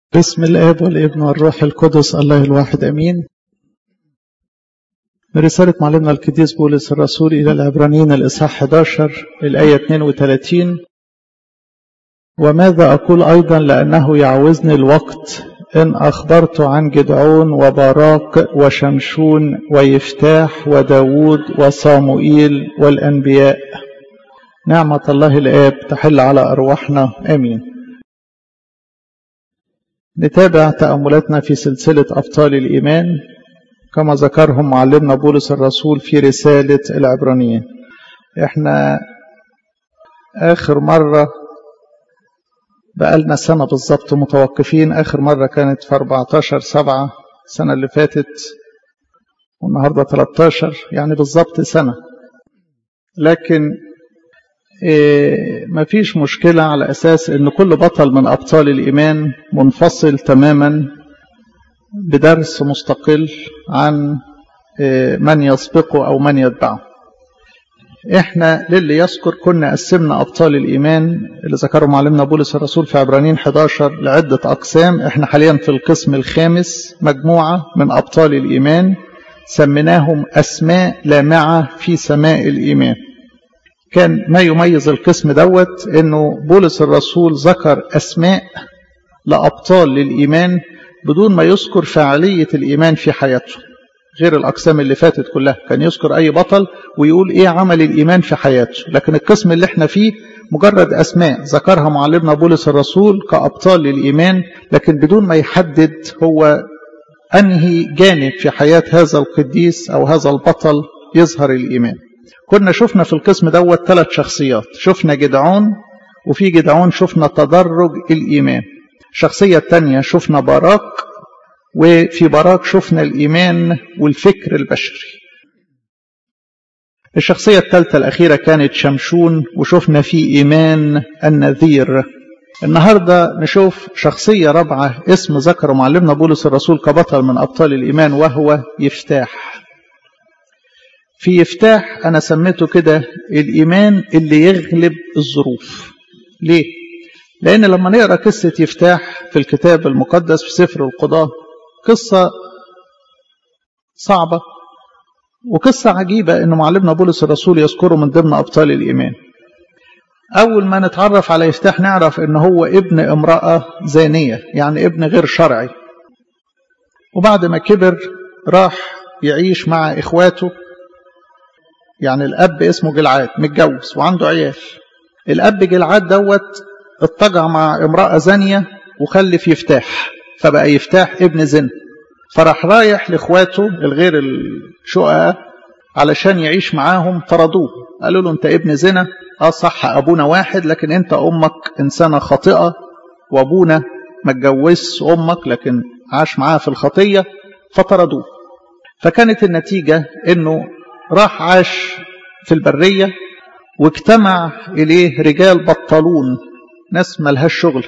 بسم الاب والابن والروح القدس الله الواحد امين من رسالة معلمنا القديس بولس الرسول إلى العبرانيين الإصحاح 11 الآية 32 وماذا أقول أيضا لأنه يعوزني الوقت إن أخبرت عن جدعون وبراق وشمشون ويفتاح وداود وصاموئيل والأنبياء نعمة الله الآب تحل على أرواحنا آمين نتابع تأملاتنا في سلسلة أبطال الإيمان كما ذكرهم معلمنا بولس الرسول في رسالة العبرانيين احنا آخر مرة بقالنا سنة بالظبط متوقفين آخر مرة كانت في 14 سبعة السنة اللي فاتت والنهاردة 13 يعني بالظبط سنة لكن إيه مفيش مشكلة على أساس أن كل بطل من أبطال الإيمان منفصل تماما بدرس مستقل عن إيه من يسبقه أو من يتبعه احنا للي يذكر كنا قسمنا أبطال الإيمان اللي ذكره معلمنا بولس الرسول في عبرانيين 11 لعدة أقسام احنا حاليا في القسم الخامس مجموعة من أبطال الإيمان سميناهم أسماء لامعة في سماء الإيمان كان ما يميز القسم دوت انه بولس الرسول ذكر اسماء لابطال للايمان بدون ما يذكر فعاليه الايمان في حياته غير الاقسام اللي فاتت كلها كان يذكر اي بطل ويقول ايه عمل الايمان في حياته لكن القسم اللي احنا فيه مجرد اسماء ذكرها معلمنا بولس الرسول كابطال للايمان لكن بدون ما يحدد هو انهي جانب في حياه هذا القديس او هذا البطل يظهر الايمان كنا شفنا في القسم دوت ثلاث شخصيات شفنا جدعون وفي جدعون شفنا تدرج الإيمان الشخصية الثانية شفنا باراك وفي باراك شفنا الإيمان والفكر البشري الشخصية الثالثة الأخيرة كانت شمشون وشفنا في إيمان النذير النهاردة نشوف شخصية رابعة اسم ذكر معلمنا بولس الرسول كبطل من أبطال الإيمان وهو يفتاح في يفتاح أنا سميته كده الإيمان اللي يغلب الظروف ليه؟ لأن لما نقرأ قصة يفتاح في الكتاب المقدس في سفر القضاء قصة صعبة وقصة عجيبة أن معلمنا بولس الرسول يذكره من ضمن أبطال الإيمان أول ما نتعرف على يفتاح نعرف أنه هو ابن امرأة زانية يعني ابن غير شرعي وبعد ما كبر راح يعيش مع إخواته يعني الأب اسمه جلعاد متجوز وعنده عيال الأب جلعاد دوت اتجع مع امرأة زانية وخلف يفتاح فبقى يفتاح ابن زنا فراح رايح لاخواته الغير الشققاء علشان يعيش معاهم طردوه قالوا له انت ابن زنا اه صح ابونا واحد لكن انت امك انسانه خاطئه وابونا ما اتجوزش امك لكن عاش معاها في الخطيه فطردوه فكانت النتيجه انه راح عاش في البرية واجتمع إليه رجال بطلون ناس ملهاش شغل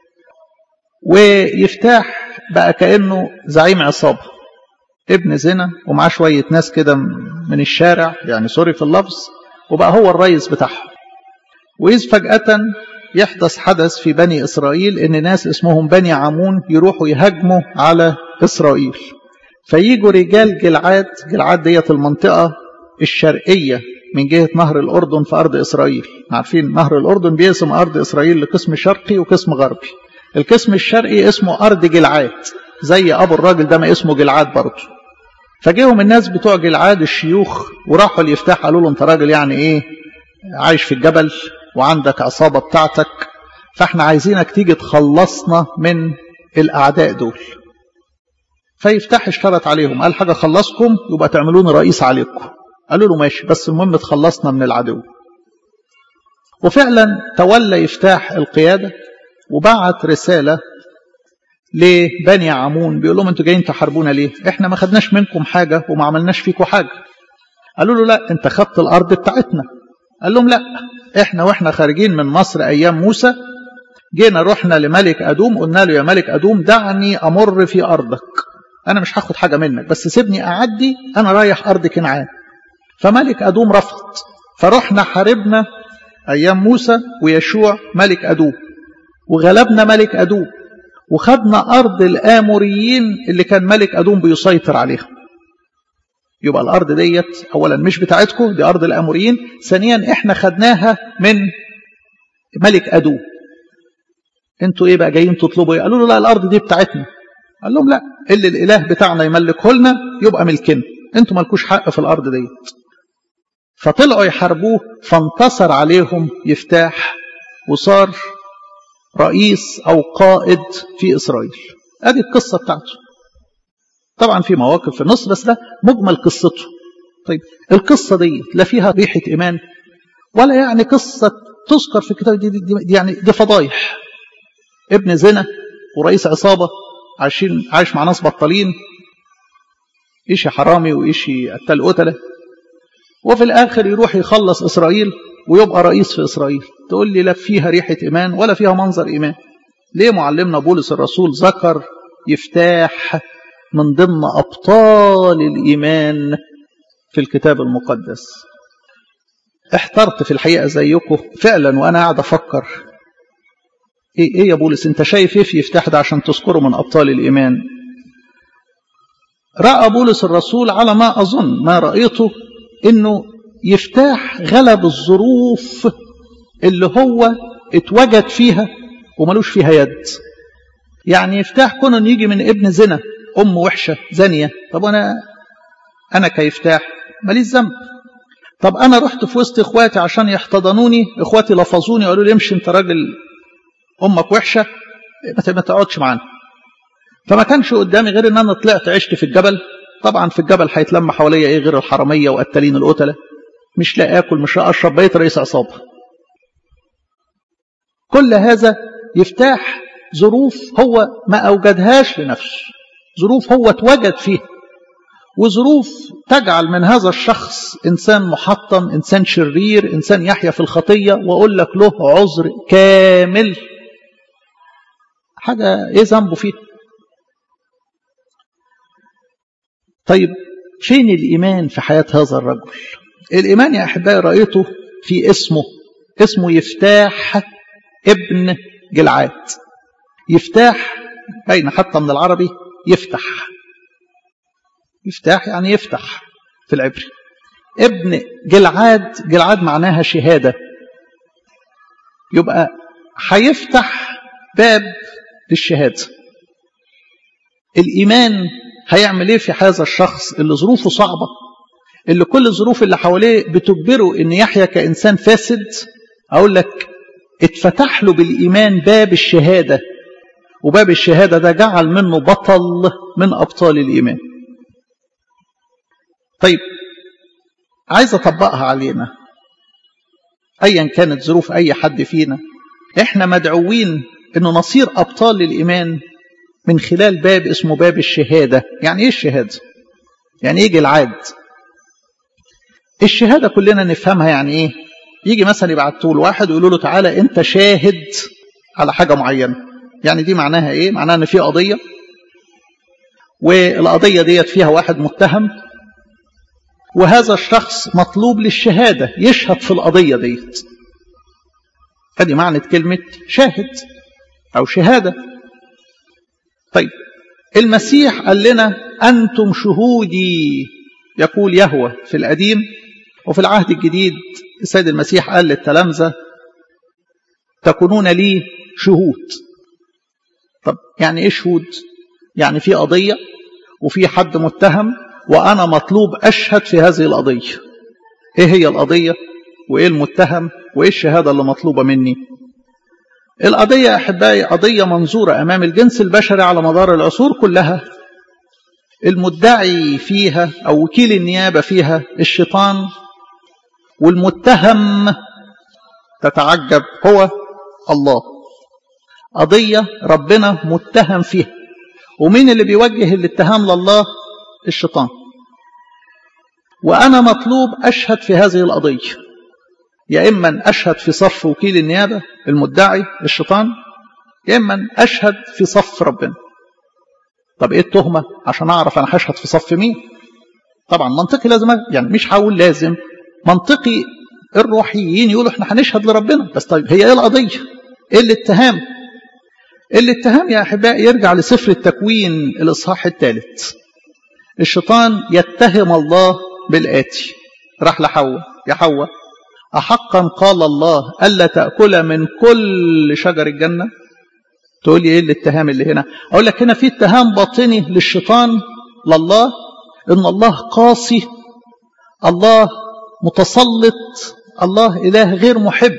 ويفتاح بقى كأنه زعيم عصابة ابن زنا ومعاه شوية ناس كده من الشارع يعني سوري في اللفظ وبقى هو الرئيس بتاعهم وإذ فجأة يحدث حدث في بني إسرائيل إن ناس اسمهم بني عمون يروحوا يهاجموا على إسرائيل فييجوا رجال جلعاد جلعاد ديت المنطقة الشرقية من جهة نهر الأردن في أرض إسرائيل عارفين نهر الأردن بيقسم أرض إسرائيل لقسم شرقي وقسم غربي القسم الشرقي اسمه أرض جلعاد زي أبو الراجل ده ما اسمه جلعاد برضه فجيهم الناس بتوع جلعاد الشيوخ وراحوا ليفتح قالوا له انت راجل يعني ايه عايش في الجبل وعندك عصابة بتاعتك فاحنا عايزينك تيجي تخلصنا من الأعداء دول فيفتح اشترط عليهم قال حاجة خلصكم يبقى تعملوني رئيس عليكم قالوا له ماشي بس المهم تخلصنا من العدو وفعلا تولى يفتاح القيادة وبعت رسالة لبني عمون بيقول لهم انتوا جايين تحاربونا ليه احنا ما خدناش منكم حاجة وما عملناش فيكم حاجة قالوا له لا انت خدت الارض بتاعتنا قال لهم لا احنا واحنا خارجين من مصر ايام موسى جينا رحنا لملك ادوم قلنا له يا ملك ادوم دعني امر في ارضك انا مش هاخد حاجة منك بس سيبني اعدي انا رايح ارض كنعان فملك أدوم رفض فرحنا حاربنا أيام موسى ويشوع ملك أدوم وغلبنا ملك أدوم وخدنا أرض الآموريين اللي كان ملك أدوم بيسيطر عليها يبقى الأرض ديت أولا مش بتاعتكم دي أرض الآموريين ثانيا إحنا خدناها من ملك أدوم انتوا ايه بقى جايين تطلبوا ايه قالوا له لا الارض دي بتاعتنا قال لهم لا اللي الاله بتاعنا يملكه لنا يبقى ملكنا انتوا مالكوش حق في الارض ديت فطلعوا يحاربوه فانتصر عليهم يفتاح وصار رئيس او قائد في اسرائيل ادي القصه بتاعته طبعا في مواقف في النص بس ده مجمل قصته طيب القصه دي لا فيها ريحه ايمان ولا يعني قصه تذكر في الكتاب دي, دي, دي يعني دي فضايح ابن زنا ورئيس عصابة عايشين عايش مع ناس بطالين إيشي حرامي وإيشي قتال قتلة وفي الآخر يروح يخلص إسرائيل ويبقى رئيس في إسرائيل تقول لي لا فيها ريحة إيمان ولا فيها منظر إيمان ليه معلمنا بولس الرسول ذكر يفتاح من ضمن أبطال الإيمان في الكتاب المقدس احترت في الحقيقة زيكم فعلا وأنا قاعد أفكر ايه ايه يا بولس انت شايف ايه في يفتح ده عشان تذكره من ابطال الايمان راى بولس الرسول على ما اظن ما رايته انه يفتاح غلب الظروف اللي هو اتوجد فيها وملوش فيها يد يعني يفتاح كون يجي من ابن زنا ام وحشه زانيه طب انا انا كيفتاح ماليش ذنب طب انا رحت في وسط اخواتي عشان يحتضنوني اخواتي لفظوني قالوا لي امشي انت راجل امك وحشه ما تقعدش معانا فما كانش قدامي غير ان انا طلعت عشت في الجبل طبعا في الجبل هيتلم حواليا ايه غير الحراميه وقتالين القتله مش لا اكل مش لا اشرب بقيت رئيس عصابه كل هذا يفتاح ظروف هو ما اوجدهاش لنفسه ظروف هو اتوجد فيها وظروف تجعل من هذا الشخص انسان محطم انسان شرير انسان يحيا في الخطيه واقول لك له عذر كامل حاجة ايه ذنبه فيه طيب فين الإيمان في حياة هذا الرجل الإيمان يا أحبائي رأيته في اسمه اسمه يفتاح ابن جلعاد يفتاح باين حتى من العربي يفتح يفتاح يعني يفتح في العبري ابن جلعاد جلعاد معناها شهادة يبقى هيفتح باب للشهادة الإيمان هيعمل إيه في هذا الشخص اللي ظروفه صعبة اللي كل الظروف اللي حواليه بتجبره إن يحيا كإنسان فاسد أقول لك اتفتح له بالإيمان باب الشهادة وباب الشهادة ده جعل منه بطل من أبطال الإيمان طيب عايز أطبقها علينا أيا كانت ظروف أي حد فينا إحنا مدعوين انه نصير ابطال للايمان من خلال باب اسمه باب الشهاده يعني ايه الشهاده يعني ايه جلعاد الشهاده كلنا نفهمها يعني ايه يجي مثلا يبعتوا له واحد ويقولوا له تعالى انت شاهد على حاجه معينه يعني دي معناها ايه معناها ان في قضيه والقضيه ديت فيها واحد متهم وهذا الشخص مطلوب للشهاده يشهد في القضيه ديت ادي معنى كلمه شاهد أو شهادة طيب المسيح قال لنا أنتم شهودي يقول يهوى في القديم وفي العهد الجديد السيد المسيح قال للتلامذة تكونون لي شهود طب يعني ايه شهود يعني في قضية وفي حد متهم وأنا مطلوب أشهد في هذه القضية ايه هي القضية وايه المتهم وايه الشهادة اللي مطلوبة مني القضية يا أحبائي قضية منظورة أمام الجنس البشري على مدار العصور كلها المدعي فيها أو وكيل النيابة فيها الشيطان والمتهم تتعجب هو الله قضية ربنا متهم فيها ومين اللي بيوجه الاتهام لله الشيطان وأنا مطلوب أشهد في هذه القضية يا إما أشهد في صف وكيل النيابة المدعي الشيطان يا إما أشهد في صف ربنا طب إيه التهمة عشان أعرف أنا هشهد في صف مين طبعا منطقي لازم يعني مش هقول لازم منطقي الروحيين يقولوا احنا هنشهد لربنا بس طيب هي ايه القضية ايه الاتهام الاتهام يا أحباء يرجع لسفر التكوين الإصحاح الثالث الشيطان يتهم الله بالآتي راح لحواء يا حواء أحقا قال الله ألا تأكل من كل شجر الجنة تقول لي إيه الاتهام اللي هنا أقول لك هنا في اتهام باطني للشيطان لله إن الله قاسي الله متسلط الله إله غير محب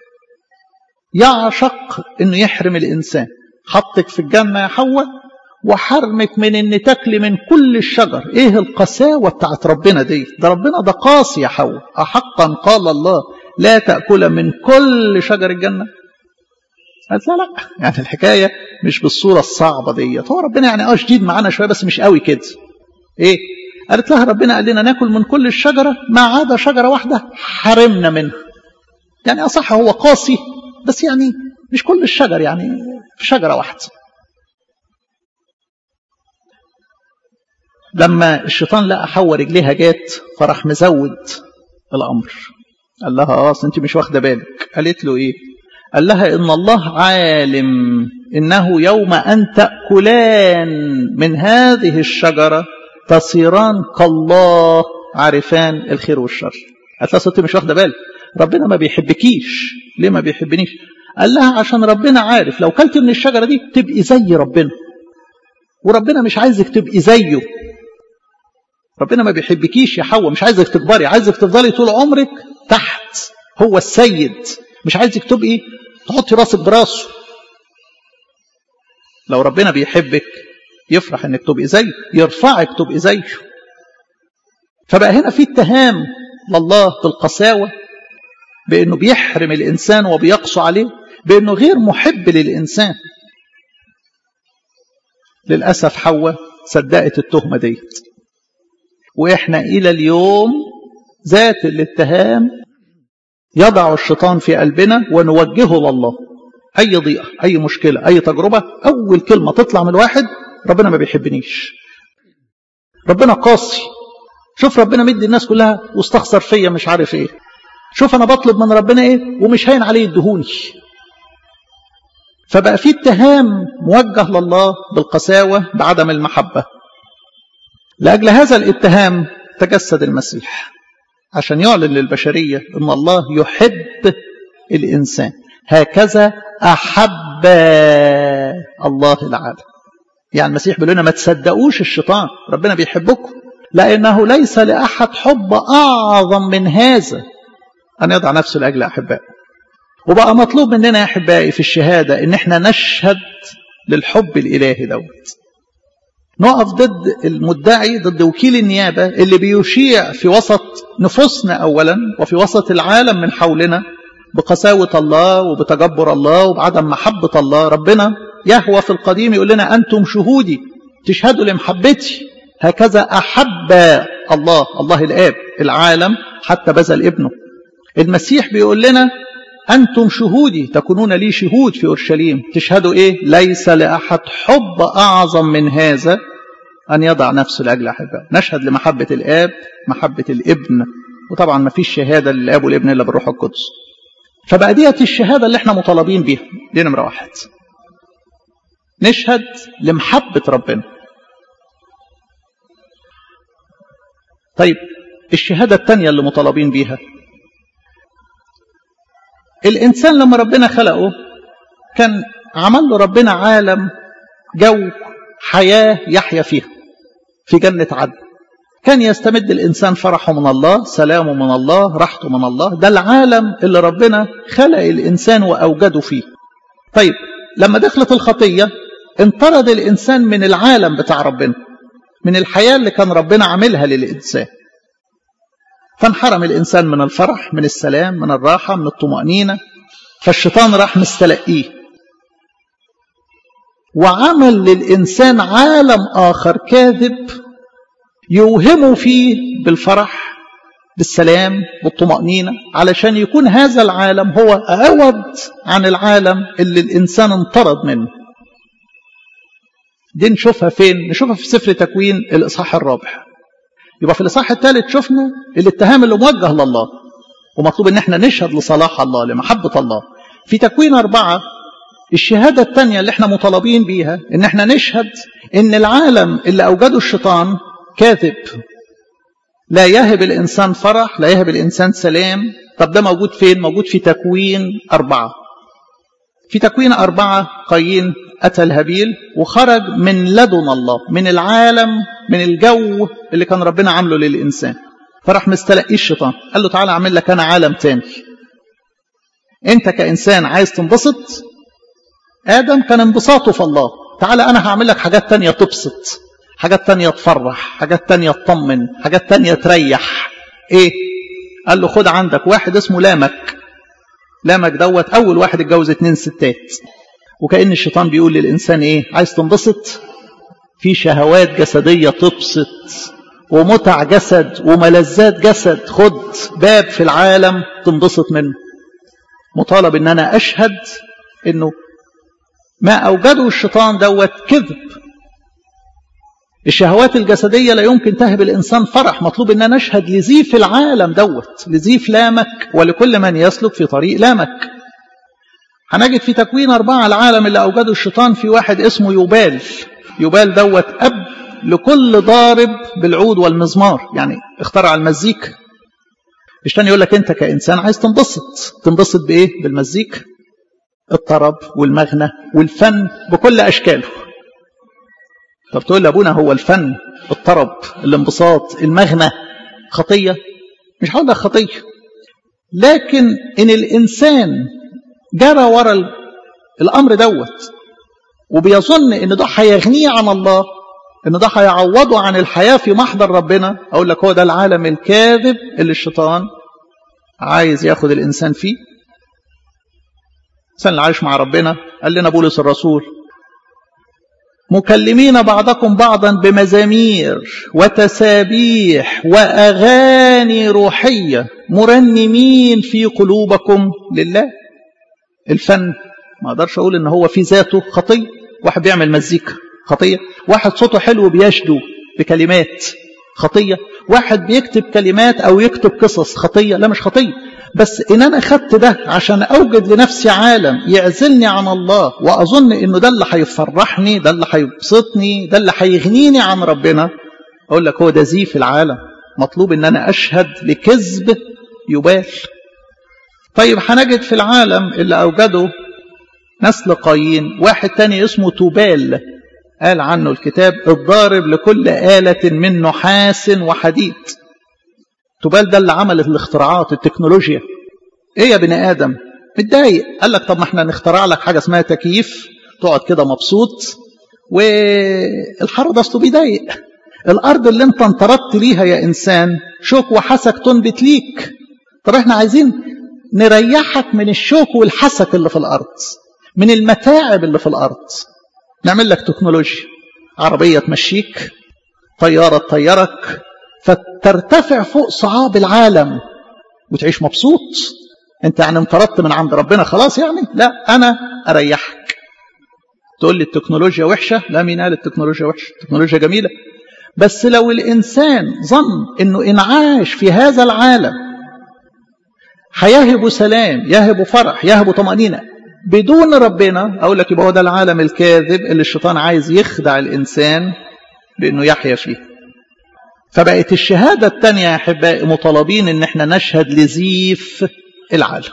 يعشق إنه يحرم الإنسان حطك في الجنة يا حواء وحرمك من ان تاكلي من كل الشجر ايه القساوة بتاعت ربنا دي ده ربنا ده قاسي يا حواء احقا قال الله لا تأكل من كل شجر الجنة قالت لا لا يعني الحكاية مش بالصورة الصعبة ديت هو ربنا يعني اه شديد معانا شوية بس مش قوي كده ايه قالت لها ربنا قال لنا ناكل من كل الشجرة ما عدا شجرة واحدة حرمنا منها يعني أصح هو قاسي بس يعني مش كل الشجر يعني في شجرة واحدة لما الشيطان لقى حواء رجليها جات فراح مزود الأمر قال لها اه انت مش واخده بالك قالت له ايه قال لها ان الله عالم انه يوم ان تاكلان من هذه الشجره تصيران كالله عارفان الخير والشر قالت لها انت مش واخده بالك ربنا ما بيحبكيش ليه ما بيحبنيش قال لها عشان ربنا عارف لو كلت من الشجره دي تبقي زي ربنا وربنا مش عايزك تبقي زيه ربنا ما بيحبكيش يا حواء مش عايزك تكبري عايزك تفضلي طول عمرك تحت هو السيد مش عايزك تبقي تحطي راسك براسه لو ربنا بيحبك يفرح انك تبقي زيه يرفعك تبقي زيه فبقى هنا في اتهام لله بالقساوة بأنه بيحرم الإنسان وبيقسو عليه بأنه غير محب للإنسان للأسف حواء صدقت التهمة ديت وإحنا إلى اليوم ذات الاتهام يضع الشيطان في قلبنا ونوجهه لله أي ضيقة أي مشكلة أي تجربة أول كلمة تطلع من الواحد ربنا ما بيحبنيش ربنا قاسي شوف ربنا مدي الناس كلها واستخسر فيا مش عارف ايه شوف انا بطلب من ربنا ايه ومش هين عليه يدهوني فبقى في اتهام موجه لله بالقساوة بعدم المحبة لأجل هذا الاتهام تجسد المسيح عشان يعلن للبشرية أن الله يحب الإنسان هكذا أحب الله العالم يعني المسيح بيقول لنا ما تصدقوش الشيطان ربنا بيحبكم لأنه ليس لأحد حب أعظم من هذا أن يضع نفسه لأجل أحبائه وبقى مطلوب مننا يا أحبائي في الشهادة إن احنا نشهد للحب الإلهي دوت نقف ضد المدعي ضد وكيل النيابة اللي بيشيع في وسط نفوسنا أولا وفي وسط العالم من حولنا بقساوة الله وبتجبر الله وبعدم محبة الله ربنا يهوى في القديم يقول لنا أنتم شهودي تشهدوا لمحبتي هكذا أحب الله الله الآب العالم حتى بذل ابنه المسيح بيقول لنا أنتم شهودي تكونون لي شهود في أورشليم تشهدوا إيه ليس لأحد حب أعظم من هذا أن يضع نفسه لأجل أحبائه نشهد لمحبة الآب محبة الابن وطبعا ما فيش شهادة للآب والابن إلا بالروح القدس فبقى ديت الشهادة اللي احنا مطالبين بيها دي نمرة واحد نشهد لمحبة ربنا طيب الشهادة الثانية اللي مطالبين بيها الإنسان لما ربنا خلقه كان عمل له ربنا عالم جو حياة يحيا فيها في جنة عدن كان يستمد الإنسان فرحه من الله سلامه من الله راحته من الله ده العالم اللي ربنا خلق الإنسان وأوجده فيه طيب لما دخلت الخطية انطرد الإنسان من العالم بتاع ربنا من الحياة اللي كان ربنا عاملها للإنسان فانحرم الإنسان من الفرح من السلام من الراحة من الطمأنينة فالشيطان راح مستلقيه وعمل للإنسان عالم آخر كاذب يوهمه فيه بالفرح بالسلام بالطمأنينة علشان يكون هذا العالم هو عوض عن العالم اللي الإنسان انطرد منه دي نشوفها فين نشوفها في سفر تكوين الإصحاح الرابع يبقى في الإصحاح الثالث شفنا الاتهام اللي موجه لله ومطلوب ان احنا نشهد لصلاح الله لمحبة الله في تكوين أربعة الشهادة الثانية اللي احنا مطالبين بيها ان احنا نشهد ان العالم اللي اوجده الشيطان كاذب لا يهب الانسان فرح لا يهب الانسان سلام طب ده موجود فين موجود في تكوين أربعة في تكوين أربعة قايين أتى الهابيل وخرج من لدن الله من العالم من الجو اللي كان ربنا عامله للإنسان فراح مستلقيه الشيطان قال له تعالى أعمل لك أنا عالم تاني أنت كإنسان عايز تنبسط آدم كان انبساطه في الله تعالى أنا هعمل لك حاجات تانية تبسط حاجات تانية تفرح حاجات تانية تطمن حاجات تانية تريح إيه قال له خد عندك واحد اسمه لامك لامك دوت أول واحد اتجوز اتنين ستات وكأن الشيطان بيقول للإنسان إيه عايز تنبسط في شهوات جسدية تبسط ومتع جسد وملذات جسد خد باب في العالم تنبسط منه مطالب ان انا اشهد انه ما اوجده الشيطان دوت كذب الشهوات الجسدية لا يمكن تهب الإنسان فرح مطلوب أن نشهد لزيف العالم دوت لزيف لامك ولكل من يسلك في طريق لامك هنجد في تكوين أربعة العالم اللي أوجده الشيطان في واحد اسمه يوبال يوبال دوت أب لكل ضارب بالعود والمزمار يعني اخترع المزيكا الشيطان يقول لك أنت كإنسان عايز تنبسط تنبسط بإيه بالمزيكا الطرب والمغنى والفن بكل أشكاله طب تقول لابونا هو الفن الطرب الانبساط المغنى خطية مش هقول لك خطية لكن إن الإنسان جرى ورا الأمر دوت وبيظن إن ده هيغنيه عن الله إن ده هيعوضه عن الحياة في محضر ربنا أقول لك هو ده العالم الكاذب اللي الشيطان عايز ياخد الإنسان فيه الإنسان اللي عايش مع ربنا قال لنا بولس الرسول مكلمين بعضكم بعضا بمزامير وتسابيح وأغاني روحية مرنمين في قلوبكم لله الفن ما اقدرش اقول ان هو في ذاته خطيه واحد بيعمل مزيكا خطيه واحد صوته حلو بيشدو بكلمات خطيه واحد بيكتب كلمات او يكتب قصص خطيه لا مش خطيه بس ان انا خدت ده عشان اوجد لنفسي عالم يعزلني عن الله واظن انه ده اللي هيفرحني ده اللي هيبسطني ده اللي هيغنيني عن ربنا اقول لك هو ده زيف العالم مطلوب ان انا اشهد لكذب يبال طيب هنجد في العالم اللي اوجده نسل قايين واحد تاني اسمه توبال قال عنه الكتاب الضارب لكل آلة من نحاس وحديد توبال ده اللي عمل الاختراعات التكنولوجيا ايه يا بني ادم متضايق قال لك طب ما احنا نخترع لك حاجه اسمها تكييف تقعد كده مبسوط والحر ده اصله بيضايق الارض اللي انت انطردت ليها يا انسان شوك وحسك تنبت ليك طب احنا عايزين نريحك من الشوك والحسك اللي في الارض من المتاعب اللي في الارض نعمل لك تكنولوجيا عربيه تمشيك طياره تطيرك فترتفع فوق صعاب العالم وتعيش مبسوط انت يعني انطردت من عند ربنا خلاص يعني لا انا اريحك تقول لي التكنولوجيا وحشه لا مين قال التكنولوجيا وحشه التكنولوجيا جميله بس لو الانسان ظن انه ان عاش في هذا العالم هيهب سلام يهب فرح يهب طمانينه بدون ربنا اقول لك يبقى هو ده العالم الكاذب اللي الشيطان عايز يخدع الانسان بانه يحيا فيه فبقت الشهادة الثانية يا أحبائي مطالبين إن احنا نشهد لزيف العالم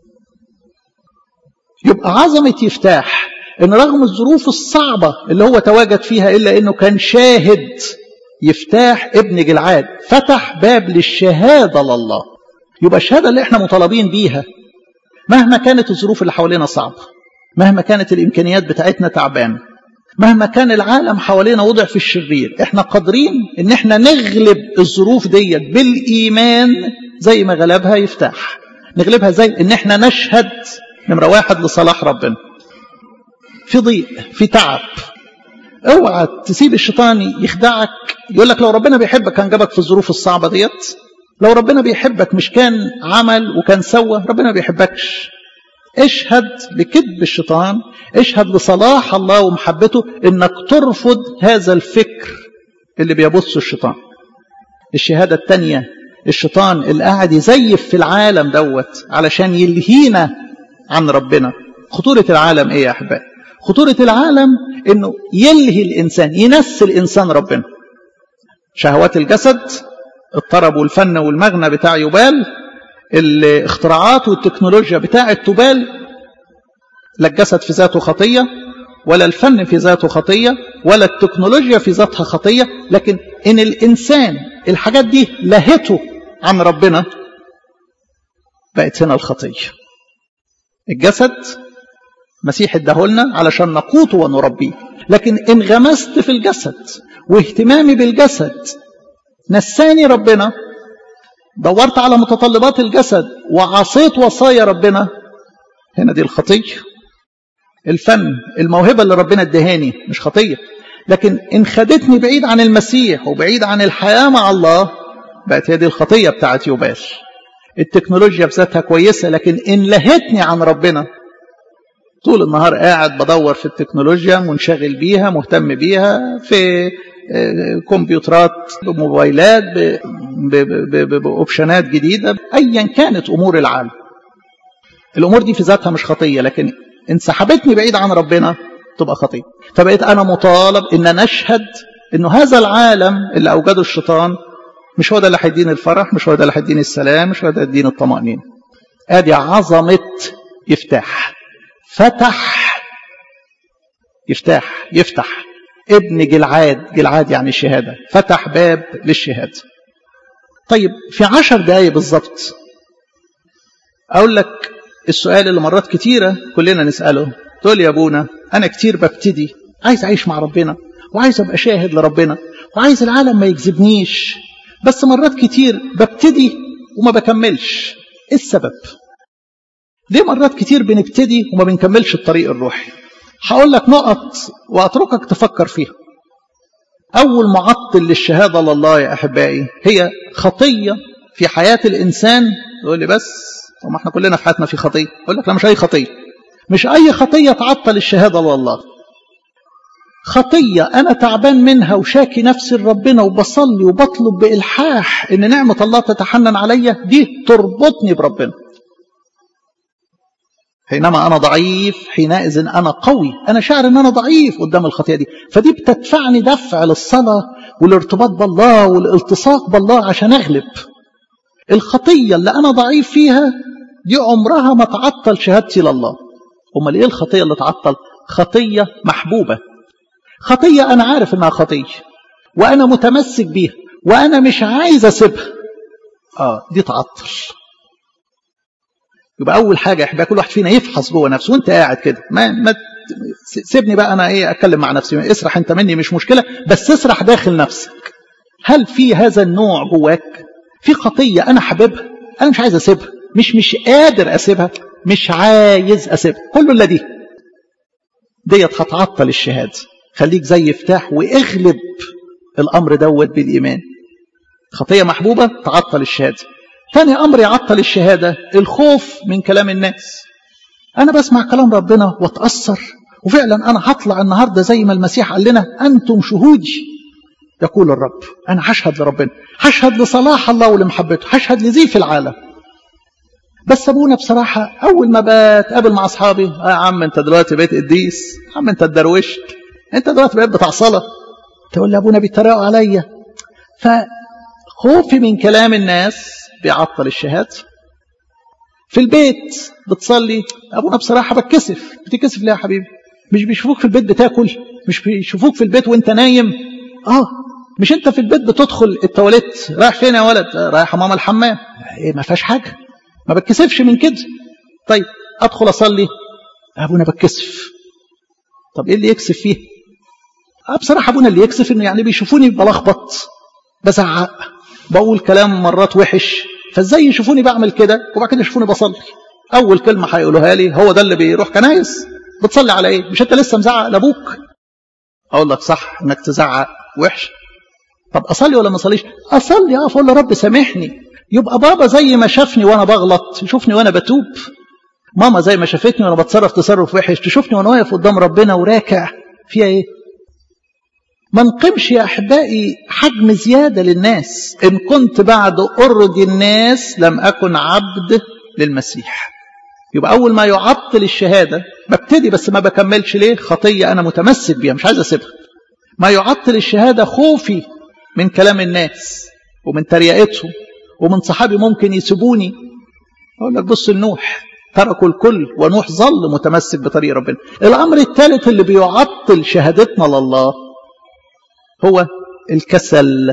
يبقى عظمة يفتاح إن رغم الظروف الصعبة اللي هو تواجد فيها إلا إنه كان شاهد يفتاح ابن جلعاد فتح باب للشهادة لله يبقى الشهادة اللي احنا مطالبين بيها مهما كانت الظروف اللي حوالينا صعبة مهما كانت الإمكانيات بتاعتنا تعبانة مهما كان العالم حوالينا وضع في الشرير احنا قادرين ان احنا نغلب الظروف ديت بالايمان زي ما غلبها يفتح نغلبها زي ان احنا نشهد نمرة واحد لصلاح ربنا في ضيق في تعب اوعى تسيب الشيطان يخدعك يقول لك لو ربنا بيحبك كان جابك في الظروف الصعبة ديت لو ربنا بيحبك مش كان عمل وكان سوى ربنا ما بيحبكش اشهد لكذب الشيطان اشهد لصلاح الله ومحبته انك ترفض هذا الفكر اللي بيبص الشيطان الشهادة الثانية الشيطان اللي قاعد يزيف في العالم دوت علشان يلهينا عن ربنا خطورة العالم ايه يا احبائي خطورة العالم انه يلهي الانسان ينسي الانسان ربنا شهوات الجسد الطرب والفن والمغنى بتاع يبال الاختراعات والتكنولوجيا بتاعة تبال لا الجسد في ذاته خطية ولا الفن في ذاته خطية ولا التكنولوجيا في ذاتها خطية لكن إن الإنسان الحاجات دي لهته عن ربنا بقت هنا الخطية الجسد مسيح اداهولنا علشان نقوته ونربيه لكن انغمست في الجسد واهتمامي بالجسد نساني ربنا دورت على متطلبات الجسد وعصيت وصايا ربنا هنا دي الخطية الفن الموهبة اللي ربنا ادهاني مش خطية لكن ان خدتني بعيد عن المسيح وبعيد عن الحياة مع الله بقت هي دي الخطية بتاعت يوبال التكنولوجيا بذاتها كويسة لكن ان لهتني عن ربنا طول النهار قاعد بدور في التكنولوجيا منشغل بيها مهتم بيها في كمبيوترات بموبايلات باوبشنات جديده ايا كانت امور العالم الامور دي في ذاتها مش خطيه لكن ان سحبتني بعيد عن ربنا تبقى خطيه فبقيت انا مطالب ان نشهد انه هذا العالم اللي اوجده الشيطان مش هو ده اللي هيديني الفرح مش هو ده اللي هيديني السلام مش هو ده اللي هيديني الطمانينه ادي عظمه يفتح فتح يفتح يفتح ابن جلعاد جلعاد يعني الشهادة فتح باب للشهادة طيب في عشر دقايق بالظبط أقول لك السؤال اللي مرات كتيرة كلنا نسأله تقول يا أبونا أنا كتير ببتدي عايز أعيش مع ربنا وعايز أبقى شاهد لربنا وعايز العالم ما يجذبنيش بس مرات كتير ببتدي وما بكملش إيه السبب ليه مرات كتير بنبتدي وما بنكملش الطريق الروحي هقول لك نقط واتركك تفكر فيها اول معطل للشهاده لله يا احبائي هي خطيه في حياه الانسان يقول لي بس وما احنا كلنا في حياتنا في خطيه اقول لك لا مش اي خطيه مش اي خطيه تعطل الشهاده لله خطيه انا تعبان منها وشاكي نفسي لربنا وبصلي وبطلب بالحاح ان نعمه الله تتحنن عليا دي تربطني بربنا حينما أنا ضعيف حينئذ أنا قوي أنا شاعر أن أنا ضعيف قدام الخطيئة دي فدي بتدفعني دفع للصلاة والارتباط بالله والالتصاق بالله عشان أغلب الخطية اللي أنا ضعيف فيها دي عمرها ما تعطل شهادتي لله أمال إيه الخطية اللي تعطل خطية محبوبة خطية أنا عارف إنها خطية وأنا متمسك بيها وأنا مش عايز أسيبها آه دي تعطل يبقى اول حاجه يا كل واحد فينا يفحص جوه نفسه وانت قاعد كده ما ما سيبني بقى انا ايه اتكلم مع نفسي اسرح انت مني مش مشكله بس اسرح داخل نفسك هل في هذا النوع جواك في خطيه انا حاببها انا مش عايز اسيبها مش مش قادر اسيبها مش عايز اسيبها كله الا دي ديت هتعطل الشهاده خليك زي فتاح واغلب الامر دوت بالايمان خطيه محبوبه تعطل الشهاده ثاني أمر يعطل الشهادة الخوف من كلام الناس أنا بسمع كلام ربنا واتأثر وفعلا أنا هطلع النهاردة زي ما المسيح قال لنا أنتم شهودي يقول الرب أنا هشهد لربنا هشهد لصلاح الله ولمحبته هشهد لزيف العالم بس أبونا بصراحة أول ما بتقابل مع أصحابي آه يا عم أنت دلوقتي بقيت قديس يا عم أنت اتدروشت أنت دلوقتي بقيت بتاع صلاة تقول لي أبونا بيتريقوا عليا فخوفي من كلام الناس بيعطل الشهادة في البيت بتصلي أبونا بصراحة بتكسف بتكسف ليه يا حبيبي مش بيشوفوك في البيت بتاكل مش بيشوفوك في البيت وانت نايم اه مش انت في البيت بتدخل التواليت رايح فين يا ولد رايح ماما الحمام ايه ما فيهاش حاجة ما بتكسفش من كده طيب ادخل اصلي ابونا بتكسف طب ايه اللي يكسف فيه اه بصراحة ابونا اللي يكسف انه يعني بيشوفوني بلخبط بزعق بقول كلام مرات وحش فازاي يشوفوني بعمل كده وبعد كده يشوفوني بصلي اول كلمه هيقولوها لي هو ده اللي بيروح كنايس بتصلي على ايه مش انت لسه مزعق لابوك اقول لك صح انك تزعق وحش طب اصلي ولا ما اصليش اصلي اه اقول له رب سامحني يبقى بابا زي ما شافني وانا بغلط يشوفني وانا بتوب ماما زي ما شافتني وانا بتصرف تصرف وحش تشوفني وانا واقف قدام ربنا وراكع فيها ايه ما نقمش يا أحبائي حجم زيادة للناس إن كنت بعد أرضي الناس لم أكن عبد للمسيح يبقى أول ما يعطل الشهادة ببتدي بس ما بكملش ليه خطية أنا متمسك بيها مش عايز أسيبها ما يعطل الشهادة خوفي من كلام الناس ومن تريقتهم ومن صحابي ممكن يسيبوني أقول لك بص لنوح تركوا الكل ونوح ظل متمسك بطريق ربنا الأمر الثالث اللي بيعطل شهادتنا لله هو الكسل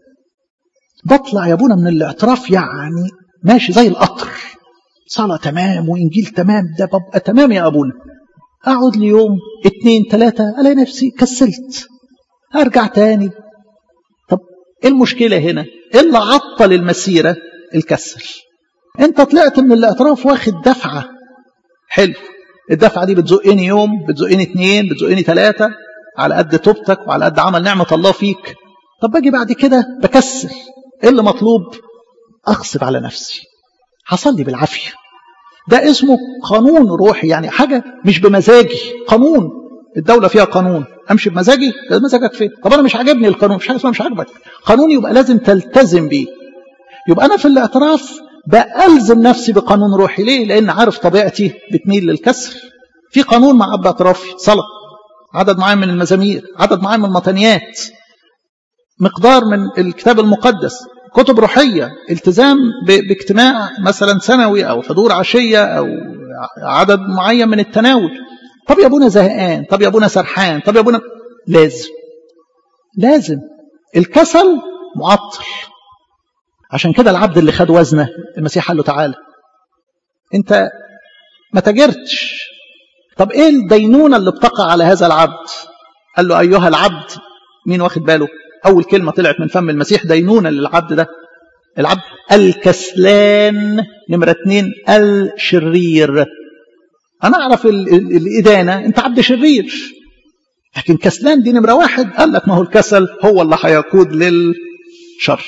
بطلع يا ابونا من الاعتراف يعني ماشي زي القطر صلاة تمام وإنجيل تمام ده ببقى تمام يا أبونا أقعد لي يوم اتنين تلاتة ألاقي نفسي كسلت أرجع تاني طب إيه المشكلة هنا إيه اللي عطل المسيرة الكسل أنت طلعت من الاعتراف واخد دفعة حلو الدفعة دي بتزقني يوم بتزقني اتنين بتزقني تلاتة على قد توبتك وعلى قد عمل نعمة الله فيك طب باجي بعد كده بكسل ايه اللي مطلوب اغصب على نفسي حصل لي بالعافيه ده اسمه قانون روحي يعني حاجه مش بمزاجي قانون الدوله فيها قانون امشي بمزاجي مزاجك فين طب انا مش عاجبني القانون مش حاجه اسمها مش عاجبك قانون يبقى لازم تلتزم بيه يبقى انا في الاعتراف بألزم نفسي بقانون روحي ليه لان عارف طبيعتي بتميل للكسر في قانون مع اب اعترافي صلاه عدد معين من المزامير عدد معين من المطنيات مقدار من الكتاب المقدس كتب روحية التزام باجتماع مثلا سنوي أو حضور عشية أو عدد معين من التناول طب يا ابونا زهقان طب يا ابونا سرحان طب يا ابونا لازم لازم الكسل معطل عشان كده العبد اللي خد وزنه المسيح قال له تعالى انت ما تجرتش طب ايه الدينونة اللي بتقع على هذا العبد قال له ايها العبد مين واخد باله أول كلمة طلعت من فم المسيح دينونة للعبد ده العبد الكسلان نمرة اتنين الشرير أنا أعرف الإدانة أنت عبد شرير لكن كسلان دي نمرة واحد قال لك ما هو الكسل هو اللي هيقود للشر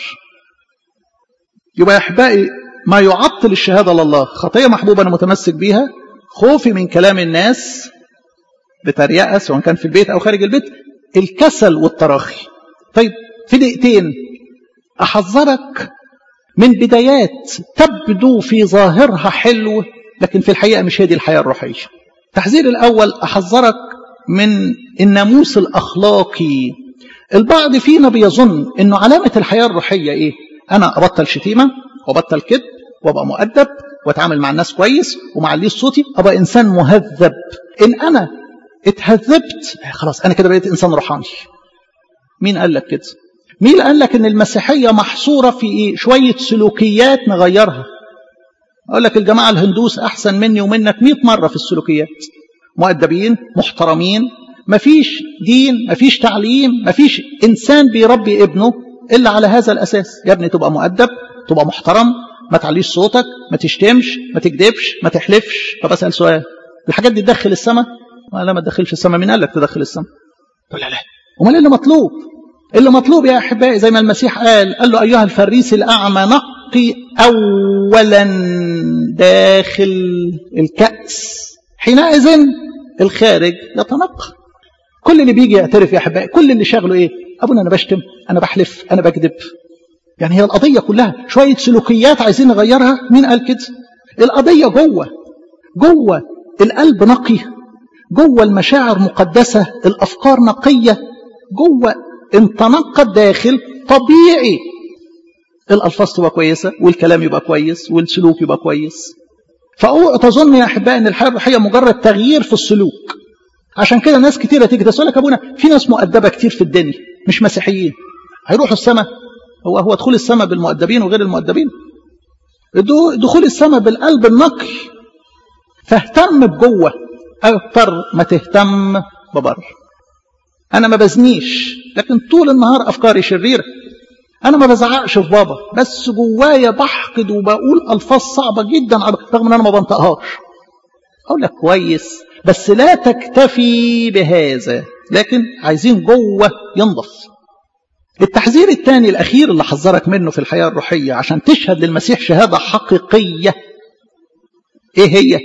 يبقى يا أحبائي ما يعطل الشهادة لله خطية محبوبة أنا متمسك بيها خوفي من كلام الناس بتريقة سواء كان في البيت أو خارج البيت الكسل والتراخي طيب في دقيقتين أحذرك من بدايات تبدو في ظاهرها حلو لكن في الحقيقة مش هي دي الحياة الروحية التحذير الأول أحذرك من الناموس الأخلاقي البعض فينا بيظن أنه علامة الحياة الروحية إيه أنا أبطل شتيمة وأبطل كذب وأبقى مؤدب وأتعامل مع الناس كويس ومعليش صوتي أبقى إنسان مهذب إن أنا اتهذبت خلاص أنا كده بقيت إنسان روحاني مين قال لك كده مين قال لك ان المسيحيه محصوره في ايه شويه سلوكيات نغيرها اقول لك الجماعه الهندوس احسن مني ومنك 100 مره في السلوكيات مؤدبين محترمين مفيش دين مفيش تعليم مفيش انسان بيربي ابنه الا على هذا الاساس يا ابني تبقى مؤدب تبقى محترم ما تعليش صوتك ما تشتمش ما تكذبش ما تحلفش طب اسال سؤال الحاجات دي تدخل السماء لا ما تدخلش السماء مين قال لك تدخل السماء لا لا امال ايه اللي مطلوب اللي مطلوب يا احبائي زي ما المسيح قال قال له ايها الفريس الاعمى نقي اولا داخل الكاس حينئذ الخارج يتنقى كل اللي بيجي يعترف يا احبائي كل اللي شغله ايه ابونا انا بشتم انا بحلف انا بكذب يعني هي القضيه كلها شويه سلوكيات عايزين نغيرها مين قال كده القضيه جوه جوه القلب نقي جوه المشاعر مقدسه الافكار نقيه جوه ان تنقى الداخل طبيعي الالفاظ تبقى كويسه والكلام يبقى كويس والسلوك يبقى كويس فاوعوا تظن يا احبائي ان الحياه الروحيه مجرد تغيير في السلوك عشان كده ناس كتيره تيجي تقول لك ابونا في ناس مؤدبه كتير في الدنيا مش مسيحيين هيروحوا السماء هو هو دخول السماء بالمؤدبين وغير المؤدبين دخول السماء بالقلب النقي فاهتم بجوه اكتر ما تهتم ببر انا ما بزنيش لكن طول النهار افكاري شريره انا ما بزعقش في بابا بس جوايا بحقد وبقول الفاظ صعبه جدا رغم ان انا ما بنطقهاش اقول لك كويس بس لا تكتفي بهذا لكن عايزين جوه ينضف التحذير الثاني الاخير اللي حذرك منه في الحياه الروحيه عشان تشهد للمسيح شهاده حقيقيه ايه هي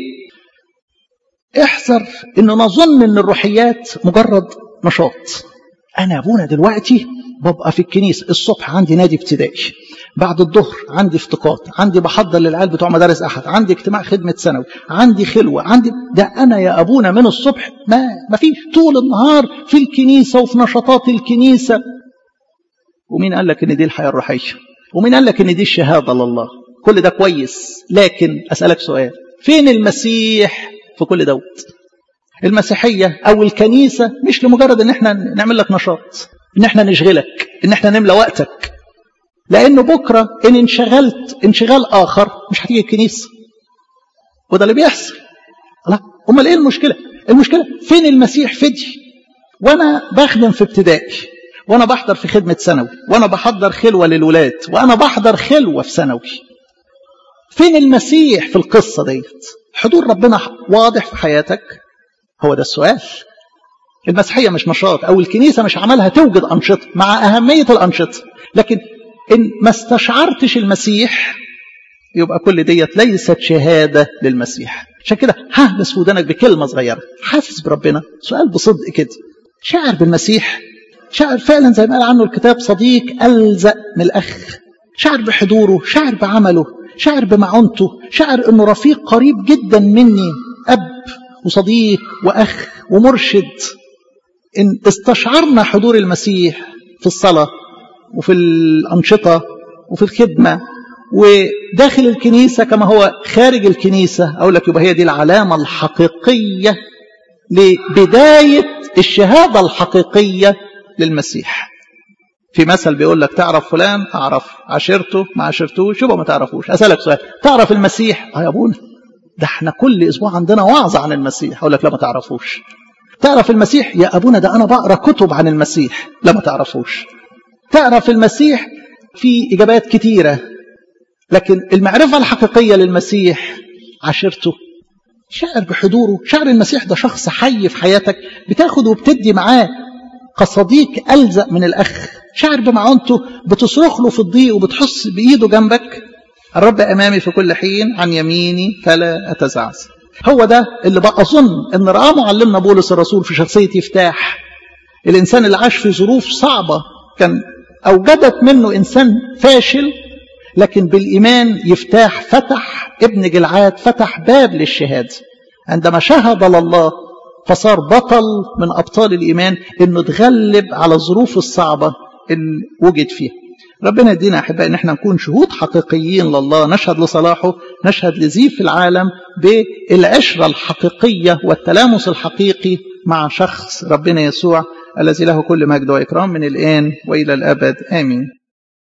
احذر ان نظن ان الروحيات مجرد نشاط انا ابونا دلوقتي ببقى في الكنيسة الصبح عندي نادي ابتدائي بعد الظهر عندي افتقاد عندي بحضر للعيال بتوع مدارس أحد عندي اجتماع خدمة ثانوي عندي خلوة عندي ده أنا يا أبونا من الصبح ما ما فيش طول النهار في الكنيسة وفي نشاطات الكنيسة ومين قال لك إن دي الحياة الروحية ومين قال لك إن دي الشهادة لله كل ده كويس لكن أسألك سؤال فين المسيح في كل دوت المسيحية أو الكنيسة مش لمجرد إن احنا نعمل لك نشاط إن احنا نشغلك إن احنا نملى وقتك لأنه بكرة إن انشغلت انشغال آخر مش هتيجي الكنيسة وده اللي بيحصل لا أمال إيه المشكلة المشكلة فين المسيح فدي وأنا بخدم في ابتدائي وأنا بحضر في خدمة ثانوي وأنا بحضر خلوة للولاد وأنا بحضر خلوة في ثانوي فين المسيح في القصة ديت حضور ربنا واضح في حياتك هو ده السؤال المسيحية مش نشاط أو الكنيسة مش عملها توجد أنشطة مع أهمية الأنشطة لكن إن ما استشعرتش المسيح يبقى كل ديت ليست شهادة للمسيح عشان كده ههبس في ودانك بكلمة صغيرة حاسس بربنا سؤال بصدق كده شاعر بالمسيح شاعر فعلا زي ما قال عنه الكتاب صديق ألزق من الأخ شاعر بحضوره شاعر بعمله شاعر بمعونته شاعر انه رفيق قريب جدا مني اب وصديق واخ ومرشد ان استشعرنا حضور المسيح في الصلاه وفي الانشطه وفي الخدمه وداخل الكنيسه كما هو خارج الكنيسه اقول لك يبقى هي دي العلامه الحقيقيه لبدايه الشهاده الحقيقيه للمسيح في مثل بيقول لك تعرف فلان اعرف عشرته ما عشرتوش يبقى ما تعرفوش اسالك سؤال تعرف المسيح اه يا ابونا ده احنا كل اسبوع عندنا وعظ عن المسيح اقول لك لا ما تعرفوش تعرف المسيح يا ابونا ده انا بقرا كتب عن المسيح لا ما تعرفوش تعرف المسيح في اجابات كتيره لكن المعرفه الحقيقيه للمسيح عشرته شاعر بحضوره شاعر المسيح ده شخص حي في حياتك بتاخد وبتدي معاه كصديق ألزق من الأخ شاعر بمعونته بتصرخ له في الضيق وبتحس بإيده جنبك الرب أمامي في كل حين عن يميني فلا أتزعزع هو ده اللي بقى أظن أن رآه معلمنا بولس الرسول في شخصية يفتاح الإنسان اللي عاش في ظروف صعبة كان أوجدت منه إنسان فاشل لكن بالإيمان يفتاح فتح ابن جلعاد فتح باب للشهادة عندما شهد لله فصار بطل من أبطال الإيمان إنه تغلب على الظروف الصعبة اللي وجد فيها ربنا يدينا أحباء إن احنا نكون شهود حقيقيين لله نشهد لصلاحه نشهد لزيف العالم بالعشرة الحقيقية والتلامس الحقيقي مع شخص ربنا يسوع الذي له كل مجد وإكرام من الآن وإلى الأبد آمين